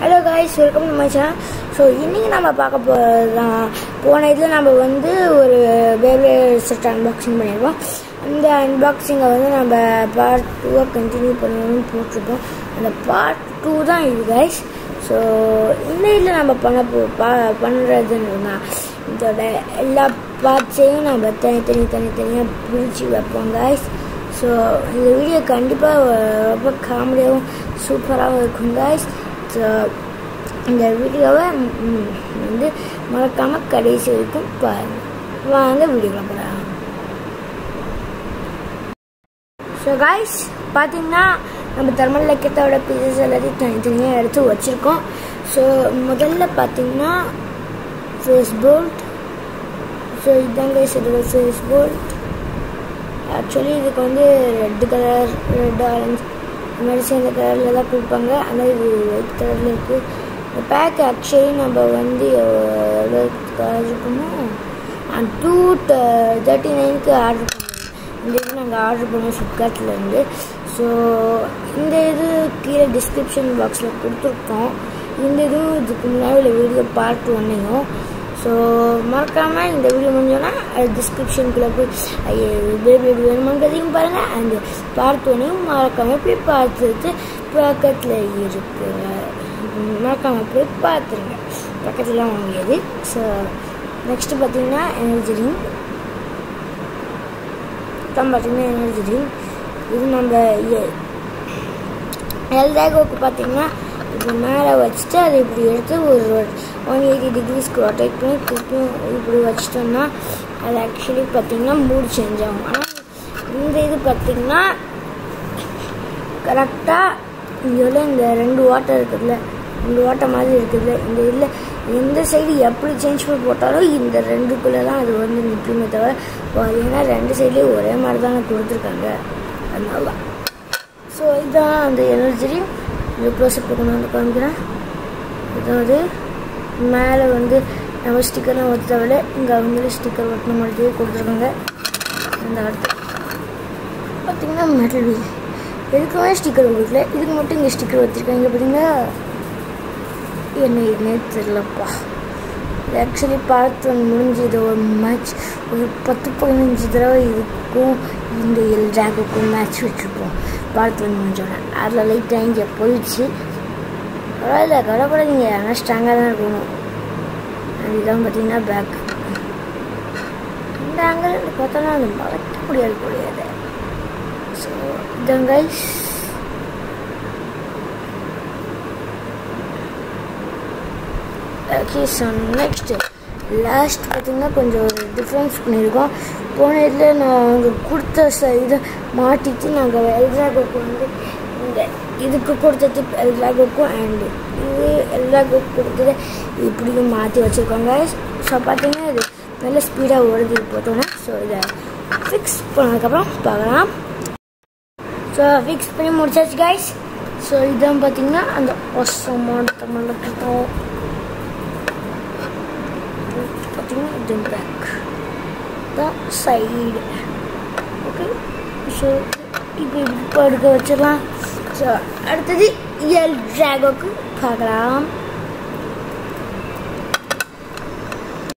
hello guys welcome to my channel so இன்றைக்கி நம்ம பார்க்க போகிறதான் போன இதில் நம்ம வந்து ஒரு பேபி செட் அன்பாக்சிங் பண்ணியிருக்கோம் அந்த அன்பாக்சிங்கை வந்து நம்ம பார்ட் டூவை கண்டினியூ பண்ணணும்னு போட்டிருக்கோம் அந்த பார்ட் டூ தான் இது கைஸ் ஸோ இந்த இதில் நம்ம பண்ண போ பா பண்ணுறதுன்னா இதோட எல்லா பார்ட்ஸையும் நம்ம தனித்தனி தனித்தனியாக பிரித்து வைப்போம் கைஸ் ஸோ இந்த வீடியோ கண்டிப்பாக ரொம்ப காமெடியாகவும் சூப்பராகவும் இருக்கும் கைஸ் ஸோ இந்த வீடியோவை ம், வந்து மறக்காமல் கடைசி வரைக்கும் பாருங்கள் வாங்க வீடியோவில் போகலாம் ஸோ காய்ஸ் பார்த்தீங்கன்னா நம்ம தெர்மல் லக்கத்தோட பீசஸ் எல்லாத்தையும் தனித்தனியாக எடுத்து வச்சுருக்கோம் ஸோ முதல்ல பார்த்தீங்கன்னா ஃபேஸ் போல்ட் ஸோ இதுதான் கைஸ் இதோட ஃபேஸ் போல்ட் ஆக்சுவலி இதுக்கு வந்து ரெட் கலர் ரெட் ஆரஞ்சு இந்த மாதிரி சேர்ந்த கலரில் தான் கொடுப்பாங்க ஆனால் இது ஒயிட் கலரில் இருக்குது இந்த பேக் ஆக்சுவலி நம்ம வந்து எவ்வளோ ஆர்டர் பண்ணோம் டூ தேர்ட்டி நைனுக்கு ஆர்டர் பண்ணோம் இந்த இது நாங்கள் ஆர்டர் பண்ணோம் ஃப்ளிப்கார்ட்லேருந்து ஸோ இந்த இது கீழே டிஸ்கிரிப்ஷன் பாக்ஸில் கொடுத்துருக்கோம் இந்த இதுவும் இதுக்கு முன்னாடி உள்ள வீடியோ பார்ட் ஒன்னையும் ஸோ மறக்காமல் இந்த வீடியோ முடிஞ்சோன்னா டிஸ்கிரிப்ஷனுக்குள்ளே போய் ஐயோ பேபி எப்படி வேணுமாங்கிறதையும் பாருங்கள் அந்த பார்ட் ஒன்னையும் மறக்காமல் போய் பார்த்துட்டு பக்கத்தில் இருக்கிற மறக்காமல் போய் பார்த்துருங்க பக்கத்தில் வாங்கியது ஸோ நெக்ஸ்ட்டு பார்த்தீங்கன்னா எனர்ஜி ரிங் தான் பார்த்தீங்கன்னா எனர்ஜி ரிங் இது நம்ம எல்தாகோக்கு பார்த்தீங்கன்னா இப்படி மேலே வச்சுட்டு அதை இப்படி எடுத்து ஒரு ஒன் எயிட்டி டிகிரிஸ்க்கு ரொட்டேட் பண்ணி திருப்பியும் இப்படி வச்சிட்டோம்னா அது ஆக்சுவலி பார்த்தீங்கன்னா மூடு சேஞ்ச் ஆகும் ஆனால் இந்த இது பார்த்தீங்கன்னா கரெக்டாக இங்கே உள்ள இந்த ரெண்டு வாட்டர் இருக்குதுல்ல ரெண்டு வாட்டர் மாதிரி இருக்குதுல்ல இந்த இதில் எந்த சைடு எப்படி சேஞ்ச் பண்ணி போட்டாலும் இந்த ரெண்டுக்குள்ளே தான் அது வந்து நிற்குமே தவிர ஏன்னா ரெண்டு சைட்லேயும் ஒரே மாதிரி தானே கொடுத்துருக்காங்க அதனால தான் ஸோ இதுதான் அந்த எனர்ஜி இது க்ளோஸ்அப் கொண்டு வந்து காமிக்கிறேன் அதாவது மேலே வந்து நம்ம ஸ்டிக்கர்லாம் ஒத்த தேவையில்ல இங்கே அவங்களே ஸ்டிக்கர் ஒட்டின மாதிரி கொடுத்துருக்காங்க அந்த அடுத்து பார்த்தீங்கன்னா மெட்டல் வீல் எதுக்குமே ஸ்டிக்கர் கொடுக்கல இதுக்கு மட்டும் இங்கே ஸ்டிக்கர் வச்சுருக்காங்க பார்த்தீங்களா என்ன இதுனே தெரிலப்பா இது ஆக்சுவலி பார்த்து வந்து முடிஞ்சு இது ஒரு மேட்ச் ஒரு பத்து பதினஞ்சு தடவை இதுக்கும் இந்த எல் ட்ராகுக்கும் மேட்ச் வச்சுருப்போம் பார்த்து வந்து முடிஞ்சோடனே அதில் லைட்டாக இங்கே போயிடுச்சு பரவாயில்ல கவலைப்படாதீங்க ஆனால் ஸ்ட்ராங்காக தான் இருக்கணும் இதுதான் பார்த்தீங்கன்னா பேக் இந்த ஆங்கிள் பார்த்தோன்னா அது மறைக்க முடியாது முடியாது ஸோ இதான் guys okay so next last பார்த்தீங்கன்னா கொஞ்சம் ஒரு டிஃப்ரென்ஸ் பண்ணியிருக்கோம் போன இதில் நான் அவங்க கொடுத்த ச இதை மாட்டிட்டு நாங்கள் எல்ராகோக்கு வந்து இந்த இதுக்கு கொடுத்தது எல்ராகோக்கும் அண்டு இது எல்ராகோக்கு கொடுத்தது இப்படியும் மாற்றி வச்சுருக்கோங்க ஸோ பார்த்தீங்கன்னா இது நல்ல ஸ்பீடாக ஓடுது போட்டோன்னே ஸோ இதை ஃபிக்ஸ் பண்ணதுக்கப்புறம் பார்க்கலாம் ஸோ ஃபிக்ஸ் பண்ணி முடிச்சாச்சு கைஸ் ஸோ இதான் பார்த்தீங்கன்னா அந்த ஒசமான தமிழில் கிட்டோம் பார்த்தீங்கன்னா இது பேக் தான் சைடு ஓகே ஸோ இப்போ இப்படி படுக்க வச்சிடலாம் ஸோ அடுத்தது எல் ட்ராகோக்கு பார்க்கலாம்